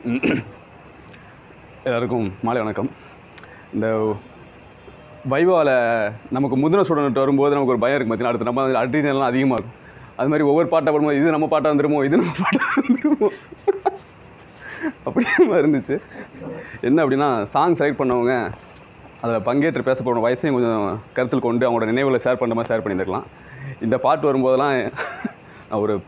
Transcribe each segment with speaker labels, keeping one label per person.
Speaker 1: எல்லாருக்கும் மாலை வணக்கம் இந்த வைவாவில் நமக்கு முதின ஸ்டூடெண்ட் வரும்போது நமக்கு ஒரு பயம் இருக்கும் பார்த்தீங்கன்னா அடுத்து நம்ம அட்ரினலாம் அதிகமாக இருக்கும் அது மாதிரி ஒவ்வொரு பாட்டை போடும்போது இது நம்ம பாட்டாக வந்துருமோ இது நம்ம பாட்டாக வந்துருமோ அப்படியே இருந்துச்சு என்ன அப்படின்னா சாங் செலக்ட் பண்ணவங்க அதில் பங்கேற்று பேச போகிற வயசையும் கொஞ்சம் கருத்தில் கொண்டு அவங்களோட நினைவுகளை ஷேர் பண்ணுற மாதிரி ஷேர் பண்ணியிருக்கலாம் இந்த பாட்டு வரும்போதெல்லாம் நான் ஒரு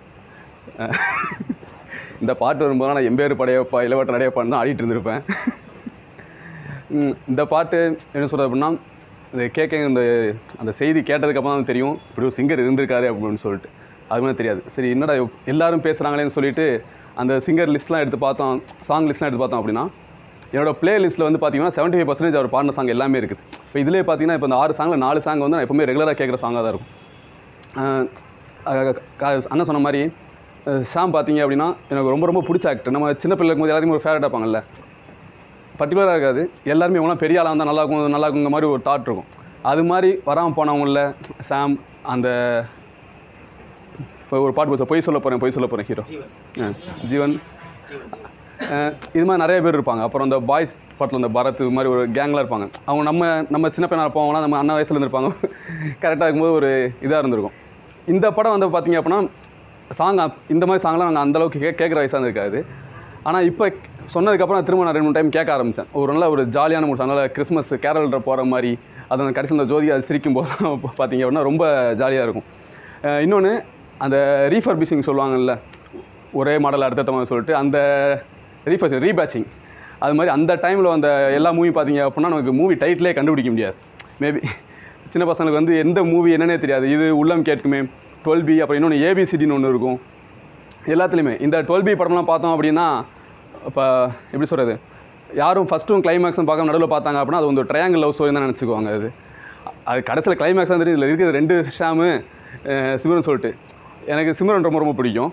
Speaker 1: இந்த பாட்டு வரும்போதெல்லாம் நான் எம்பேரு படையப்பா இளவட்ட நடையப்பான்னு தான் ஆடிட்டு இருந்திருப்பேன் ம், இந்த பாட்டு என்ன சொல்கிறது அப்படின்னா இந்த கேட்க இந்த அந்த செய்தி கேட்டதுக்கப்புறம் தான் தெரியும் இப்படி ஒரு சிங்கர் இருந்திருக்காரு அப்படின்னு சொல்லிட்டு அது மாதிரி தெரியாது சரி என்னடா இவ்- எல்லாரும் பேசுகிறாங்களேன்னு சொல்லிட்டு அந்த சிங்கர் லிஸ்ட்லாம் எடுத்து பார்த்தோம் சாங் லிஸ்ட்லாம் எடுத்து பார்த்தோம் அப்படின்னா என்னோட ப்ளே லிஸ்ட்டில் வந்து பார்த்தீங்கன்னா செவன்ட்டி ஃபைவ் பர்சன்டேஜ் அவர் பாடின சாங் எல்லாமே இருக்குது இப்போ இதிலே பார்த்தீங்கன்னா இப்போ இந்த ஆறு சாங்கில் நாலு சாங் வந்து நான் எப்பவுமே ரெகுலராக கேட்குற சாங்காக தான் இருக்கும் அஹ் அஹ் க- அண்ணன் சொன்ன மாதிரி அஹ் ஷாம் பார்த்தீங்க அப்படின்னா எனக்கு ரொம்ப ரொம்ப பிடிச்ச ஆக்டர் நம்ம சின்ன பிள்ளை இருக்கும்போது எல்லாத்தையும் ஒரு ஃபேவரட் இருப்பாங்கல்ல பர்டிகுலராக இருக்காது எல்லாருமே இவங்களாம் பெரிய ஆளாக இருந்தால் நல்லா இருக்கும் நல்லா இருக்குங்கிற மாதிரி ஒரு தாட் இருக்கும் அது மாதிரி வராமல் போனவங்கள சாம் அந்த இப்போ ஒரு பாட்டு போச்சு பொய் சொல்ல போகிறேன் பொய் சொல்ல போகிறேன் ஹீரோ ஜீவன் அஹ் இது மாதிரி நிறைய பேர் இருப்பாங்க அப்புறம் அந்த பாய்ஸ் பாட்டில் அந்த பரத் இது மாதிரி ஒரு கேங்லாம் இருப்பாங்க அவங்க நம்ம நம்ம சின்ன பையனாக இருப்பவங்களாம் நம்ம அண்ணா வயசில் இருந்திருப்பாங்க கரெக்டாக இருக்கும்போது ஒரு இதாக இருந்திருக்கும் இந்த படம் வந்து பார்த்தீங்க அப்படின்னா சாங் இந்த மாதிரி சாங்லாம் நாங்கள் அந்தளவுக்கு கே கேட்குற வயசாக இருக்காது ஆனால் இப்போ சொன்னதுக்கப்புறம் திரும்ப நான் ரெண்டு மூணு டைம் கேட்க ஆரம்பித்தேன் ஒரு நல்ல ஒரு ஜாலியான மூட் அதனால் கிறிஸ்மஸ் கேரல்ற போகிற மாதிரி அது அந்த கடைசியில் அந்த ஜோதி அது சிரிக்கும் போது பார்த்தீங்க அப்படின்னா ரொம்ப ஜாலியாக இருக்கும் இன்னொன்று அந்த ரீஃபர்பிஷிங் சொல்லுவாங்கல்ல ஒரே மாடல் அடுத்தடுத்த மாதிரி சொல்லிட்டு அந்த ரீஃபர்ஸ் ரீபேட்சிங் அது மாதிரி அந்த டைமில் அந்த எல்லா மூவி பார்த்தீங்க அப்படின்னா நமக்கு மூவி டைட்டிலே கண்டுபிடிக்க முடியாது மேபி சின்ன பசங்களுக்கு வந்து எந்த மூவி என்னன்னே தெரியாது இது உள்ளம் கேட்குமே டுவெல் பி அப்புறம் இன்னொன்று ஏபிசிடின்னு ஒன்று இருக்கும் எல்லாத்துலேயுமே இந்த டுவெல் பி படம்லாம் பார்த்தோம் அப்படின்னா இப்போ எப்படி சொல்கிறது யாரும் ஃபஸ்ட்டும் கிளைமேக்ஸும் பார்க்காம நடுவில் பார்த்தாங்க அப்படின்னா அது வந்து ட்ரையாங்கிள் லவ் ஸ்டோரி தான் நினச்சிக்குவாங்க அது அது கடைசியில் கிளைமேக்ஸ் தான் தெரியும் இதில் இருக்கிறது ரெண்டு ஷாமு அஹ், சிம்ரன் சொல்லிட்டு எனக்கு சிம்ரன் ரொம்ப ரொம்ப பிடிக்கும்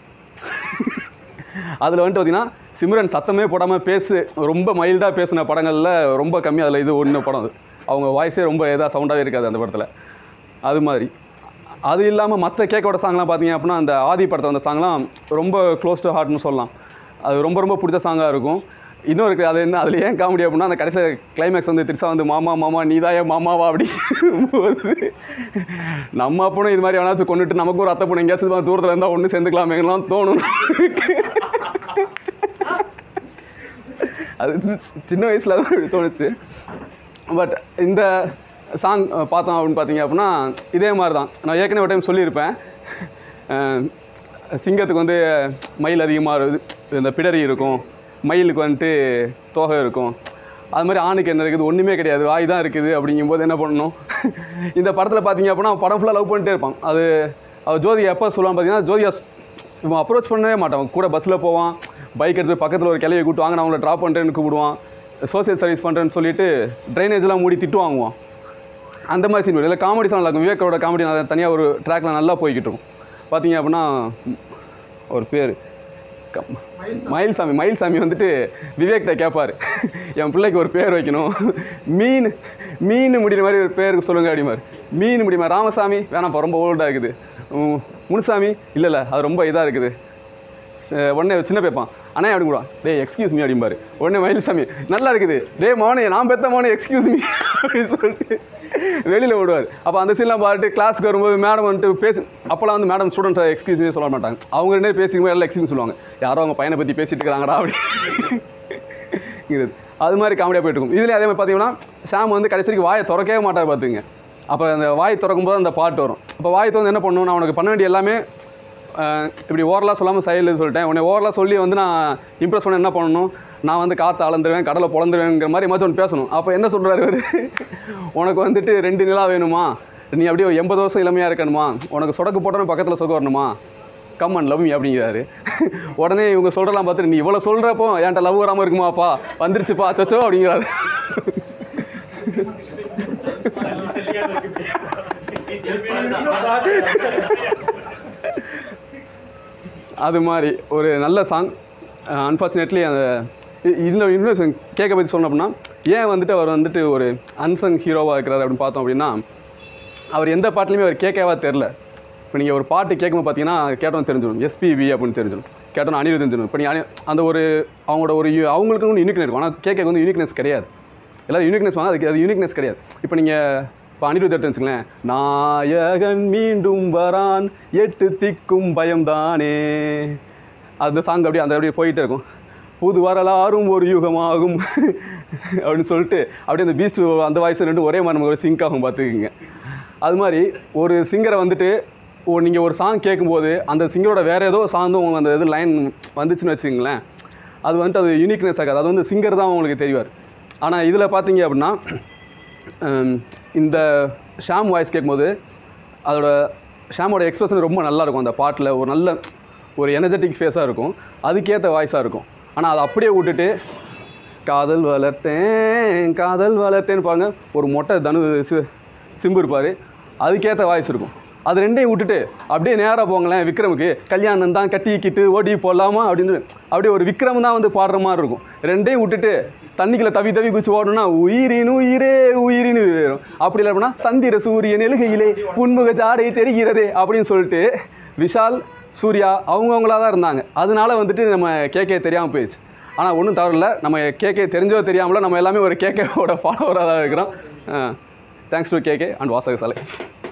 Speaker 1: அதில் வந்துட்டு பார்த்தீங்கன்னா சிம்ரன் சத்தமே போடாமல் பேசு ரொம்ப மைல்டாக பேசின படங்களில் ரொம்ப கம்மி அதில் இது ஒன்று படம் அது அவங்க வாய்ஸே ரொம்ப இதாக சவுண்டாகவே இருக்காது அந்த படத்தில் அது மாதிரி அது இல்லாமல் மற்ற கேக்கோட சாங்லாம் பார்த்தீங்க அப்படின்னா அந்த ஆதி படத்தை வந்த சாங்லாம் ரொம்ப க்ளோஸ் டு ஹார்ட்னு சொல்லலாம் அது ரொம்ப ரொம்ப பிடிச்ச சாங்காக இருக்கும் இன்னும் இருக்குது அது என்ன அதில் ஏன் காமெடி அப்படின்னா அந்த கடைசியில் கிளைமேக்ஸ் வந்து திருசா வந்து மாமா மாமா நீ தான் ஏன் மாமாவா அப்படி போது நம்ம அப்பனும் இது மாதிரி வேணாச்சும் கொண்டுட்டு நமக்கும் ஒரு அத்தை பொண்ணு எங்கேயாச்சும் தூரத்தில் இருந்தால் ஒன்று சேர்ந்துக்கலாமேங்கலாம் தோணும் அது சின்ன வயசில் தான் இப்படி தோணுச்சு பட் இந்த சாங் பார்த்தோம் அப்படின்னு பார்த்தீங்க அப்படின்னா இதே மாதிரி தான் நான் ஏற்கனவே ஒரு டைம் சொல்லியிருப்பேன் அஹ், சிங்கத்துக்கு வந்து மயில் அதிகமாக இருக்குது இந்த பிடரி இருக்கும் மயிலுக்கு வந்துட்டு தோகை இருக்கும் அது மாதிரி ஆணுக்கு என்ன இருக்குது ஒன்றுமே கிடையாது வாய் தான் இருக்குது அப்படிங்கும்போது என்ன பண்ணணும் இந்த படத்தில் பார்த்தீங்க அப்படின்னா படம் ஃபுல்லாக லவ் பண்ணிட்டே இருப்பான் அது அவள் ஜோதி எப்போ சொல்லுவான் பார்த்தீங்கன்னா ஜோதியா இவன் அப்ரோச் பண்ணவே மாட்டான் அவன் கூட பஸ்ஸில் போவான் பைக் எடுத்து பக்கத்தில் ஒரு கிளையை கூட்டு வாங்க நான் அவங்கள ட்ராப் பண்ணுறேன்னு கூப்பிடுவான் சோசியல் சர்வீஸ் பண்ணுறேன்னு சொல்லிட்டு ட்ரைனேஜ்லாம் மூடி திட்டு வாங்குவான் அந்த மாதிரி சீன் இல்லை காமெடி சாங் இருக்கும் விவேக்கோட காமெடி நான் தனியாக ஒரு ட்ராக்ல நல்லா போய்கிட்டு இருக்கும் பார்த்தீங்க அப்படின்னா ம், ஒரு பேர் மயில்சாமி மயில்சாமி வந்துட்டு விவேக்கிட்ட கேட்பார் என் பிள்ளைக்கு ஒரு பேர் வைக்கணும் மீன் மீன் முடிகிற மாதிரி ஒரு பேருக்கு சொல்லுங்க அப்படிமாரு மீன் முடியுமா ராமசாமி வேணாம்ப்பா ரொம்ப ஓல்டாக இருக்குது உம், முனுசாமி இல்லை இல்லை அது ரொம்ப இதாக இருக்குது ச- உடனே சின்ன பேப்பான் அண்ணா அப்படி கூட டேய் எக்ஸ்கியூஸ் மீ அப்படிம்பாரு உடனே மயில்சாமி நல்லா இருக்குது டேய் மோனே நான் பெத்த மோனே எக்ஸ்கியூஸ் மீ அப்படின்னு சொல்லிட்டு வெளியில் விடுவார் அப்போ அந்த சீன்லாம் பார்த்துட்டு கிளாஸ்க்கு வரும்போது மேடம் வந்துட்டு பேசி அப்போலாம் வந்து மேடம் ஸ்டூடெண்ட்ஸ் எக்ஸ்கியூஸ் மீ சொல்ல மாட்டாங்க அவங்க ரெண்டே பேசிக்கும் எல்லாம் எக்ஸ்கியூஸ் சொல்லுவாங்க யாரோ அவங்க பையனை பற்றி பேசிட்டு இருக்கிறாங்கடா அப்படி இது அது மாதிரி காமெடியாக போயிட்டு இருக்கும் இதுலேயே அதே மாதிரி பார்த்தீங்கன்னா ஷாம் வந்து கடைசி வரைக்கும் வாயை திறக்கவே மாட்டார் பார்த்துங்க அப்போ அந்த வாய் திறக்கும் போது அந்த பாட்டு வரும் அப்போ வாய் திறந்து என்ன பண்ணணும் நான் உனக்கு பண்ண வேண்டிய எல்லாமே அஹ், இப்படி ஓரலாக சொல்லாமல் சைடில் சொல்லிட்டேன் உன்னை ஓரலாக சொல்லி வந்து நான் இம்ப்ரெஸ் பண்ண என்ன பண்ணணும் நான் வந்து காற்று அளந்துருவேன் கடலை பொழந்துருவேங்கிற மாதிரி ஏமாச்சும் ஒன்று பேசணும் அப்போ என்ன சொல்கிறாரு இவர் உனக்கு வந்துட்டு ரெண்டு நிலா வேணுமா நீ அப்படியே ஒரு எண்பது வருஷம் இளமையாக இருக்கணுமா உனக்கு சொடக்கு போட்டோன்னு பக்கத்தில் சொக்க வரணுமா கம் அண்ட் லவ் மீ அப்படிங்கிறாரு உடனே இவங்க சொல்கிறலாம் பார்த்துட்டு நீ இவ்வளோ சொல்கிறப்போ என்கிட்ட லவ் வராமல் இருக்குமாப்பா வந்துருச்சுப்பா சச்சோ அப்படிங்கிறாரு அது மாதிரி ஒரு நல்ல சாங் அன்ஃபார்ச்சுனேட்லி அந்த இ- இன்னும் இன்னும் கேட்க பற்றி சொன்னோம் அப்படின்னா ஏன் வந்துட்டு அவர் வந்துட்டு ஒரு அன்சங் ஹீரோவாக இருக்கிறார் அப்படின்னு பார்த்தோம் அப்படின்னா அவர் எந்த பாட்டுலையுமே அவர் கேட்கவா தெரில இப்போ நீங்கள் ஒரு பாட்டு கேட்கும்போது பார்த்தீங்கன்னா கேட்டோம் தெரிஞ்சிடும் எஸ்பிபி அப்படின்னு தெரிஞ்சிடும் கேட்டோம் அனிருத் தெரிஞ்சிடும் இப்போ நீங்கள் அந்த ஒரு அவங்களோட ஒரு யு- அவங்களுக்கு ஒன்று யூனிக்னஸ் இருக்கும் ஆனால் கேட்க வந்து யூனிக்னஸ் கிடையாது எல்லாரும் யூனிக்னஸ் வாங்க அதுக்கு அது யூனிக்னஸ் கிடையாது இப்போ நீங்கள் இப்போ அனிருத் எடுத்து வச்சுங்களேன் நாயகன் மீண்டும் வரான் எட்டு திக்கும் பயம்தானே அந்த சாங் அப்படியே அந்த அப்படியே போயிட்டே இருக்கும் புது வரலாறும் ஒரு யுகமாகும் அப்படின்னு சொல்லிட்டு அப்படியே அந்த பீஸ்ட் அந்த வாய்ஸ் ரெண்டு ஒரே மாதிரி நமக்கு சிங்க் ஆகும் பார்த்துக்குங்க அது மாதிரி ஒரு சிங்கரை வந்துட்டு ஓ நீங்கள் ஒரு சாங் கேட்கும்போது அந்த சிங்கரோட வேறு ஏதோ சாங்கும் அந்த இது லைன் வந்துச்சுன்னு வச்சுக்கோங்களேன் அது வந்துட்டு அது யூனிக்னஸ் ஆகாது அது வந்து சிங்கர் தான் உங்களுக்கு தெரிவார் ஆனால் இதில் பார்த்தீங்க அப்படின்னா ஹம், இந்த ஷாம் வாய்ஸ் கேட்கும்போது அதோட ஷாமோட எக்ஸ்பிரஷன் ரொம்ப நல்லா இருக்கும் அந்த பாட்டில் ஒரு நல்ல ஒரு எனர்ஜெட்டிக் ஃபேஸாக இருக்கும் அதுக்கேற்ற வாய்ஸாக இருக்கும் ஆனால் அதை அப்படியே விட்டுட்டு காதல் வளர்த்தேன் காதல் வளர்த்தேன்னு பாருங்க ஒரு மொட்டை தனு சி- சிம்பு இருப்பார் அதுக்கேற்ற வாய்ஸ் இருக்கும் அது ரெண்டையும் விட்டுட்டு அப்படியே நேராக போங்களேன் விக்ரமுக்கு கல்யாணம் தான் கட்டிக்கிட்டு ஓடி போடலாமா அப்படின்னு அப்படியே ஒரு விக்ரம் தான் வந்து பாடுற மாதிரி இருக்கும் ரெண்டையும் விட்டுட்டு தண்ணிக்குள்ள தவி தவி குச்சி ஓடணும்னா உயிரின் உயிரே உயிரின் உயிரும் அப்படி இல்லை அப்படின்னா சந்திர சூரியன் எழுகையிலே உன்முக ஜாடை தெரிகிறதே அப்படின்னு சொல்லிட்டு விஷால் சூர்யா அவங்கவுங்களா தான் இருந்தாங்க அதனால வந்துட்டு நம்ம கேகே தெரியாமல் போயிடுச்சு ஆனால் ஒன்றும் தவறில்ல நம்ம கேகே தெரிஞ்சோ தெரியாமலோ நம்ம எல்லாமே ஒரு கேகேவோட ஃபாலோவராக தான் இருக்கிறோம் தேங்க்ஸ் டு கேகே அண்ட் வாசக சாலை